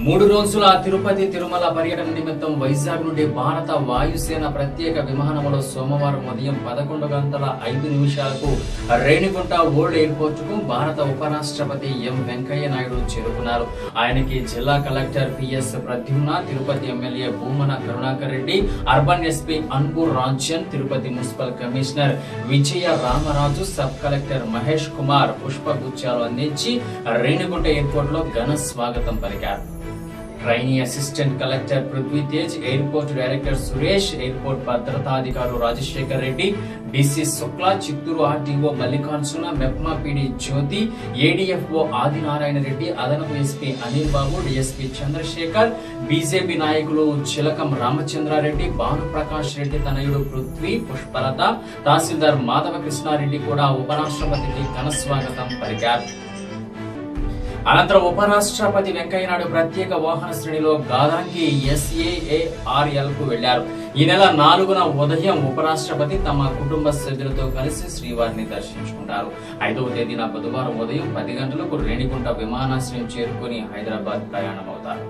మూడు రోజుల తిరుపతి తిరుమల పర్యటన నిమిత్తం వైజాగ్ నుండి భారత వాయుసేన ప్రత్యేక విమానంలో సోమవారం ఉదయం పదకొండు గంటల ఐదు నిమిషాలకు రేణిగుంట ఓల్డ్ ఎయిర్పోర్ట్ కు భారత ఉపరాష్ట్రపతి ఎం వెంకయ్య నాయుడు చేరుకున్నారు ఆయనకి జిల్లా collector PS Pradyumna Tirupati MLA Bhumana Karunakar Reddy urban SP Anbu Rajan Tirupati municipal commissioner Vijaya Ramaraju sub collector Mahesh Kumar పుష్పగుచ్చాలు అందించి రేణిగుంట ఎయిర్పోర్ట్ లో ఘన స్వాగతం పలికారు trainee assistant collector Prithvi Tej airport director Suresh airport భద్రతాధికారులు Rajasekhar Reddy DC Shukla Chittoor RTO Mallikarjuna MEPMA PD Jyothi ADFO Adinarayana Reddy అదనపు SP Anil Babu DSP Chandrasekhar BJP నాయకులు చిలకం రామచంద్రారెడ్డి భానుప్రకాష్ రెడ్డి తనయుడు పృథ్వీ పుష్పలత తహసీల్దార్ మాధవ కృష్ణారెడ్డి కూడా ఉపరాష్ట్రపతికి ఘన స్వాగతం పలికారు అనంతరం ఉపరాష్ట్రపతి వెంకయ్యనాయుడు ప్రత్యేక వాహన శ్రేణిలో గాదాంకి ఎస్ఏఏఆర్ఎల్ కు వెళ్లారు ఈ నెల నాలుగున ఉదయం ఉపరాష్ట్రపతి తమ కుటుంబ సభ్యులతో కలిసి శ్రీవారిని దర్శించుకుంటారు ఐదవ తేదీన బుధవారం ఉదయం పది గంటలకు రేణిగుంట విమానాశ్రయం చేరుకుని హైదరాబాద్ ప్రయాణమవుతారు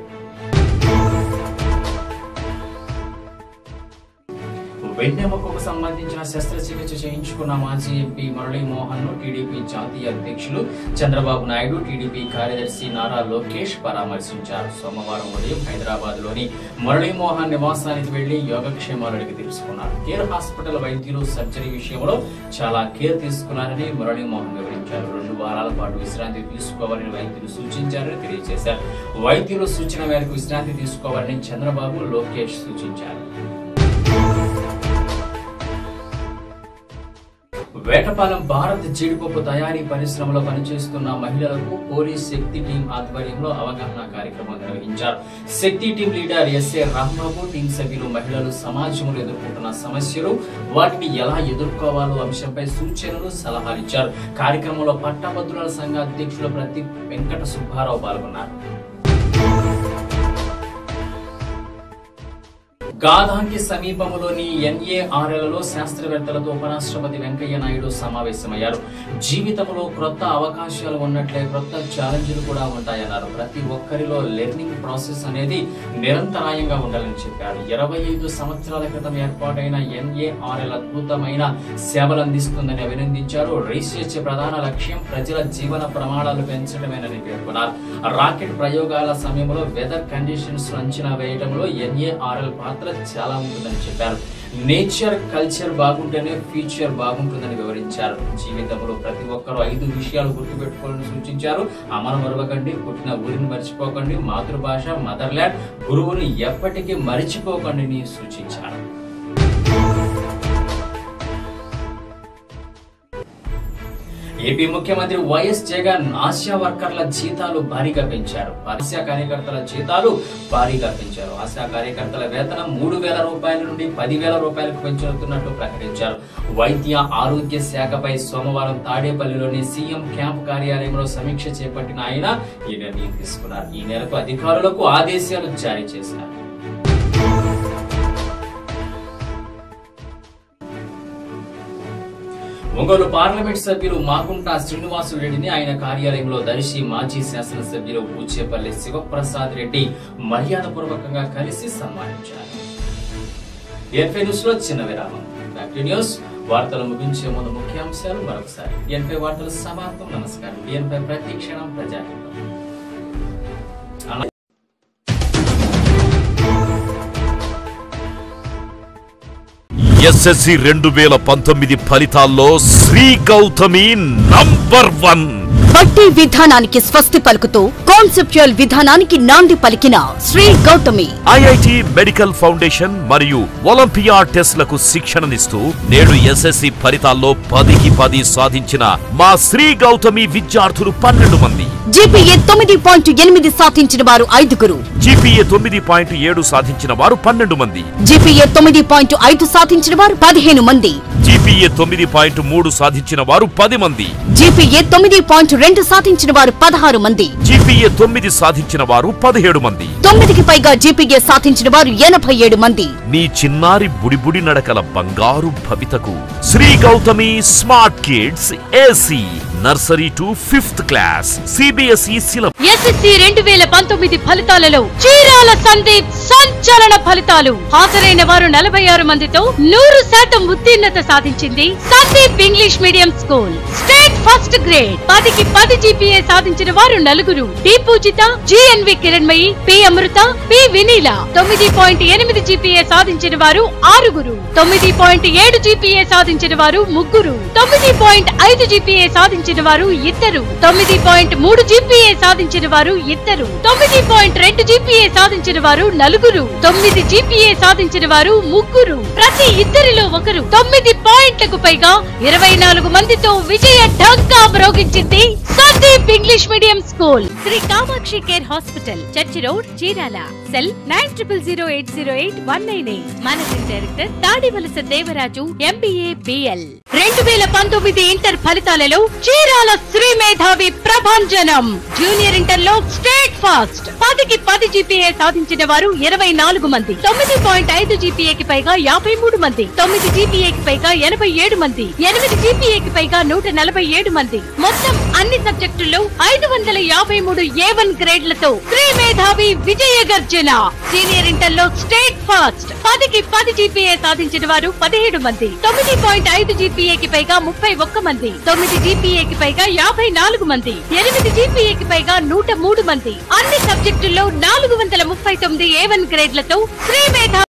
వెన్నెముకకు సంబంధించిన శస్త్రచికిత్స చేయించుకున్న మాజీ ఎంపీ మురళీమోహన్ ను టీడీపీ జాతీయ అధ్యక్షులు చంద్రబాబు నాయుడు టీడీపీ కార్యదర్శి నారా లోకేష్ పరామర్శించారు సోమవారం ఉదయం హైదరాబాద్ లోని మురళీమోహన్ నివాసానికి వెళ్లి యోగక్షేమాలు అడిగి తెలుసుకున్నారు కేర్ హాస్పిటల్ వైద్యులు సర్జరీ విషయంలో చాలా కేర్ తీసుకున్నారని మురళీమోహన్ వివరించారు రెండు వారాల పాటు విశ్రాంతి తీసుకోవాలని వైద్యులు సూచించారని తెలియజేశారు వైద్యులు సూచన మేరకు విశ్రాంతి తీసుకోవాలని చంద్రబాబు లోకేష్ సూచించారు వేటపాలెం భారత్ జీడిపప్పు తయారీ పరిశ్రమలో పనిచేస్తున్న మహిళలకు పోలీస్ శక్తి టీం ఆధ్వర్యంలో అవగాహన కార్యక్రమం నిర్వహించారు Shakti team leader SA Rambabu team సభ్యులు మహిళలు సమాజంలో ఎదుర్కొంటున్న సమస్యలు వాటిని ఎలా ఎదుర్కోవాలో అంశంపై సూచనలు సలహాలు ఇచ్చారు కార్యక్రమంలో పట్టభద్రుల సంఘ అధ్యక్షులు ప్రతి వెంకట సుబ్బారావు పాల్గొన్నారు గాధాంకి సమీపంలోని ఎన్ఏఆర్ఎల్లో శాస్త్రవేత్తలతో ఉపరాష్ట్రపతి వెంకయ్య నాయుడు సమావేశమయ్యారు జీవితంలో క్రొత్త అవకాశాలు ఉన్నట్లే క్రొత్త ఛాలెంజ్లు కూడా ఉంటాయన్నారు ప్రతి ఒక్కరిలో లెర్నింగ్ ప్రాసెస్ అనేది నిరంతరాయంగా ఉండాలని చెప్పారు ఇరవై ఐదు సంవత్సరాల క్రితం ఏర్పాటైన ఎన్ఏఆర్ఎల్ అద్భుతమైన సేవలు అందిస్తుందని అభినందించారు రీసెర్చ్ ప్రధాన లక్ష్యం ప్రజల జీవన ప్రమాణాలు పెంచడమేనని పేర్కొన్నారు రాకెట్ ప్రయోగాల సమయంలో వెదర్ కండిషన్స్ అంచనా వేయడంలో ఎన్ఏఆర్ఎల్ పాత్ర చాలా ఉంటుందని చెప్పారు నేచర్ కల్చర్ బాగుంటేనే ఫ్యూచర్ బాగుంటుందని వివరించారు జీవితంలో ప్రతి ఒక్కరూ ఐదు విషయాలు గుర్తుపెట్టుకోవాలని సూచించారు అమలు మరవకండి పుట్టిన ఊరిని మర్చిపోకండి మాతృభాష మదర్లాండ్ గురువుని ఎప్పటికీ మరిచిపోకండి అని సూచించారు ఏపీ ముఖ్యమంత్రి వైఎస్ జగన్ ఆశా వర్కర్ల జీతాలు భారీగా పెంచారు ఆశా కార్యకర్తల జీతాలు భారీగా పెంచారు ఆశా కార్యకర్తల వేతనం మూడు వేల రూపాయల నుండి పదివేల రూపాయలకు పెంచుతున్నట్లు ప్రకటించారు వైద్య ఆరోగ్య శాఖపై సోమవారం తాడేపల్లిలోని సీఎం క్యాంప్ కార్యాలయంలో సమీక్ష చేపట్టిన ఆయన ఈ నిర్ణయం తీసుకున్నారు ఈ మేరకు అధికారులకు ఆదేశాలు జారీ చేశారు ఒంగోలు పార్లమెంట్ సభ్యులు మాకుంట శ్రీనివాసు రెడ్డిని ఆయన కార్యాలయంలో దర్శి మాజీ శాసనసభ్యులు బూచేపల్లి శివప్రసాద్ రెడ్డి మర్యాదపూర్వకంగా కలిసి సన్మానించారు ఎన్ఫై న్యూస్ లో చిన్న విరామం బ్యాక్ టు న్యూస్ వార్తలు ముగించే ముందు ముఖ్యాంశాలు మరొకసారి ఎన్ఫై వార్తలు సమాప్తం నమస్కారం ఎన్ఫై ప్రతి క్షణం ప్రజాహితం అలా- ఎస్ఎస్సి రెండు వేల పంతొమ్మిది ఫలితాల్లో శ్రీ గౌతమి నంబర్ వన్ బట్టి విధానానికి స్వస్తి పలుకుతూ కాన్సెప్చువల్ విధానానికి నాంది పలికిన Sri Gautami IIT medical foundation మరియు ఒలింపియా టెస్ట్లకు శిక్షణనిస్తూ నేడు ఎస్ఎస్సి ఫలితాల్లో పదికి పది సాధించిన మా శ్రీ గౌతమి విద్యార్థులు పన్నెండు మంది జీపీఏ తొమ్మిది పాయింట్ ఎనిమిది సాధించిన వారు ఐదుగురు జీపీఏ తొమ్మిది పాయింట్ ఏడు సాధించిన వారు పన్నెండు మంది జీపీఏ తొమ్మిది పాయింట్ ఐదు సాధించిన వారు పదిహేను మంది జీపీఏ తొమ్మిది పాయింట్ మూడు సాధించిన వారు పది మంది జీపీఏ తొమ్మిది పాయింట్ రెండు సాధించిన వారు పదహారు మంది జీపీఏ తొమ్మిది సాధించిన వారు పదిహేడు మంది తొమ్మిదికి పైగా జీపీఏ సాధించిన వారు ఎనభై ఏడు మంది నీ చిన్నారి బుడిబుడి నడకల బంగారు భవితకు Sri Gautami smart kids AC nursery to fifth class CBSE syllabus SSC రెండు వేల పంతొమ్మిది ఫలితాలలో చీరాల సందీప్ సంచలన ఫలితాలు హాజరైన వారు నలభై ఆరు మందితో నూరు శాతం ఉత్తీర్ణత సాధించింది Sandeep English medium school state first grade పదికి పది జీపీఏ సాధించిన వారు నలుగురు D Pujitha GNV Kiranmayi P Amrutha P Vineela తొమ్మిది పాయింట్ ఎనిమిది జీపీఏ సాధించిన వారు ఆరుగురు తొమ్మిది పాయింట్ ఏడు జీపీఏ సాధించిన వారు ముగ్గురు తొమ్మిది పాయింట్ ఐదు జీపీఏ సాధించిన వారు ఇద్దరు తొమ్మిది పాయింట్ మూడు జీపీఏ సాధించిన వారు ఇద్దరు తొమ్మిది పాయింట్ రెండు జీపీఏ సాధించిన వారు నలుగురు తొమ్మిది జీపీఏ సాధించిన వారు ముగ్గురు ప్రతి ఇద్దరిలో ఒకరు తొమ్మిది పాయింట్లకు పైగా ఇరవై నాలుగు మందితో విజయ ఢంకా మ్రోగించింది Sandeep English medium school Sri Kamakshi care hospital church road Chirala cell nine triple zero eight zero eight one nine eight managing director Tadivalasa Devaraju MBA BL రెండు వేల పంతొమ్మిది ఇంటర్ ఫలితాలలో చీరాల శ్రీ మేధావి ప్రభంజనం జూనియర్ ఇంటర్ లో స్టేట్ ఫాస్ట్ పదికి పది జీపీఏ సాధించిన వారు ఇరవై నాలుగు మంది తొమ్మిది పాయింట్ ఐదు జీపీఏకి పైగా యాభై మూడు మంది తొమ్మిది జీపీఏకి పైగా ఎనభై ఏడు మంది ఎనిమిది జీపీఏకి పైగా నూట నలభై ఏడు మంది మొత్తం అన్ని సబ్జెక్టుల్లో ఐదు వందల యాభై మూడు ఏ వన్ గ్రేడ్లతో శ్రీ మేధావి విజయ గర్జన సీనియర్ ఇంటర్ లో స్టేట్ ఫాస్ట్ పదికి పది జీపీఏ సాధించిన వారు పదిహేడు మంది తొమ్మిది పాయింట్ ఐదు జీపీఏకి పైగా ముప్పై ఒక్క మంది తొమ్మిది జీపీఏకి పైగా యాభై నాలుగు మంది ఎనిమిది జీపీఏకి పైగా నూట మూడు మంది అన్ని సబ్జెక్టుల్లో నాలుగు వందల ముప్పై తొమ్మిది ఏ వన్ గ్రేడ్లతో శ్రీ మేధా